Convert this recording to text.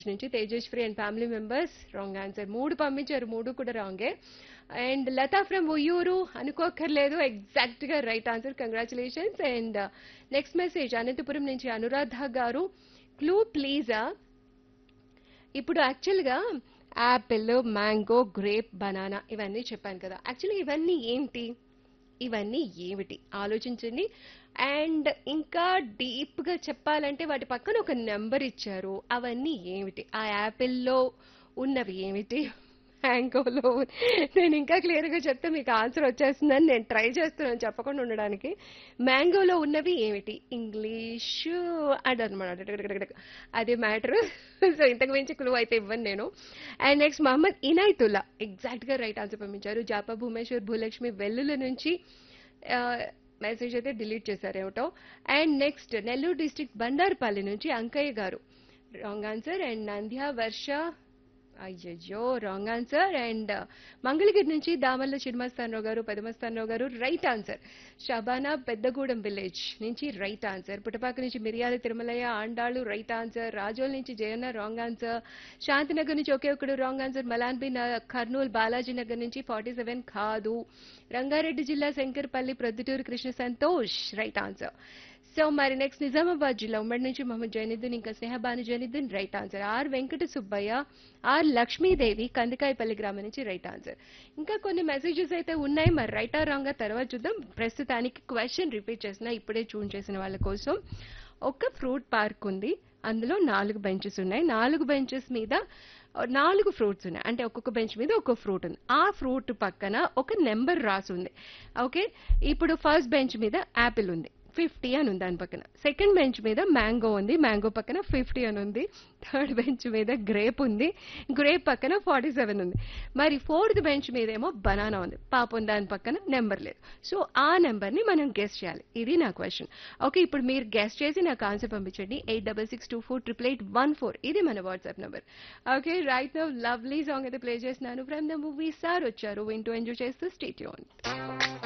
నుంచి Tejaswi and family members wrong answer మూడు పంపించారు మూడు కూడా రాంగే అండ్ లతా ఫ్రమ్ ఉయ్యూరు అనుకోక్కర్లేదు ఎగ్జాక్ట్ గా right answer congratulations and next message Anantapur నుంచి అనురాధ గారు క్లూ ప్లీజా ఇప్పుడు యాక్చువల్గా యాపిల్ మ్యాంగో గ్రేప్ బనానా ఇవన్నీ చెప్పాను కదా యాక్చువల్లీ ఇవన్నీ ఏంటి ఇవన్నీ ఏమిటి ఆలోచించండి అండ్ ఇంకా డీప్గా చెప్పాలంటే వాటి పక్కన ఒక నెంబర్ ఇచ్చారు అవన్నీ ఏమిటి ఆ యాపిల్లో ఉన్నవి ఏమిటి మ్యాంగోలో నేను ఇంకా క్లియర్గా చెప్తే మీకు ఆన్సర్ వచ్చేస్తుందని నేను ట్రై చేస్తున్నాను చెప్పకుండా ఉండడానికి మ్యాంగోలో ఉన్నవి ఏమిటి ఇంగ్లీషు అదనమాట అదే మ్యాటర్ సో ఇంతకు మించి క్లూ అయితే ఇవ్వను నేను అండ్ నెక్స్ట్ మహమ్మద్ ఇనాయతుల్లా ఎగ్జాక్ట్గా రైట్ ఆన్సర్ పంపించారు జాపా భూమేశ్వర్ భూలక్ష్మి వెల్లుల నుంచి మెసేజ్ అయితే డిలీట్ చేశారేమిటో and next Nellore district Bandarupalli నుంచి అంకయ్య గారు wrong answer and Nandya Varsha అయ్యయ్యో రాంగ్ ఆన్సర్ అండ్ మంగళగిరి నుంచి దామల్ల చిన్మస్తానరావు గారు పెదమస్తానరావు గారు right answer Shabana Peddagudem village నుంచి రైట్ ఆన్సర్ పుటపాక నుంచి మిరియాల తిరుమలయ్య ఆండాళ్ళు రైట్ ఆన్సర్ రాజోల్ నుంచి జయన్న రాంగ్ ఆన్సర్ శాంతినగర్ నుంచి ఒకే ఒకడు రాంగ్ ఆన్సర్ మలాన్బి కర్నూలు బాలాజీ నగర్ నుంచి ఫార్టీ సెవెన్ కాదు రంగారెడ్డి జిల్లా Shankarpalli Proddatur Krishna Santosh right answer so మరి నెక్స్ట్ నిజామాబాద్ జిల్లా ఉమ్మడి నుంచి మహమ్మద్ జైనుద్దీన్ ఇంకా Snehabanu Zainuddin right answer R Venkata Subbaiah R Lakshmidevi Kandikayapalli గ్రామం నుంచి రైట్ ఆన్సర్ ఇంకా కొన్ని మెసేజెస్ అయితే ఉన్నాయి మరి రైట్ ఆ రాంగ్ తర్వాత చూద్దాం ప్రస్తుతానికి క్వశ్చన్ రిపీట్ చేసిన ఇప్పుడే చూన్ చేసిన వాళ్ళ కోసం ఒక ఫ్రూట్ పార్క్ ఉంది అందులో నాలుగు బెంచెస్ ఉన్నాయి నాలుగు బెంచెస్ మీద నాలుగు ఫ్రూట్స్ ఉన్నాయి అంటే ఒక్కొక్క బెంచ్ మీద ఒక్కొక్క ఫ్రూట్ ఉంది ఆ ఫ్రూట్ పక్కన ఒక నెంబర్ రాసి ఉంది ఓకే ఇప్పుడు ఫస్ట్ బెంచ్ మీద యాపిల్ ఉంది ఫిఫ్టీ అని ఉంది దాని పక్కన సెకండ్ బెంచ్ మీద మ్యాంగో ఉంది మ్యాంగో పక్కన ఫిఫ్టీ అని ఉంది థర్డ్ బెంచ్ మీద గ్రేప్ ఉంది గ్రేప్ పక్కన ఫార్టీ సెవెన్ ఉంది మరి ఫోర్త్ బెంచ్ మీద ఏమో బనానా ఉంది పాపం దాని పక్కన నెంబర్ లేదు సో ఆ నెంబర్ని మనం గెస్ట్ చేయాలి ఇది నా క్వశ్చన్ ఓకే ఇప్పుడు మీరు గెస్ట్ చేసి నాకు ఆన్సర్ పంపించండి eight double six two four triple eight one four ఇది మన WhatsApp number okay right now lovely song అయితే ప్లే చేస్తున్నాను ఫ్రమ్ ద మూవీ సార్ వచ్చారు వింటూ ఎంజాయ్ చేస్తూ స్టేట్ యూన్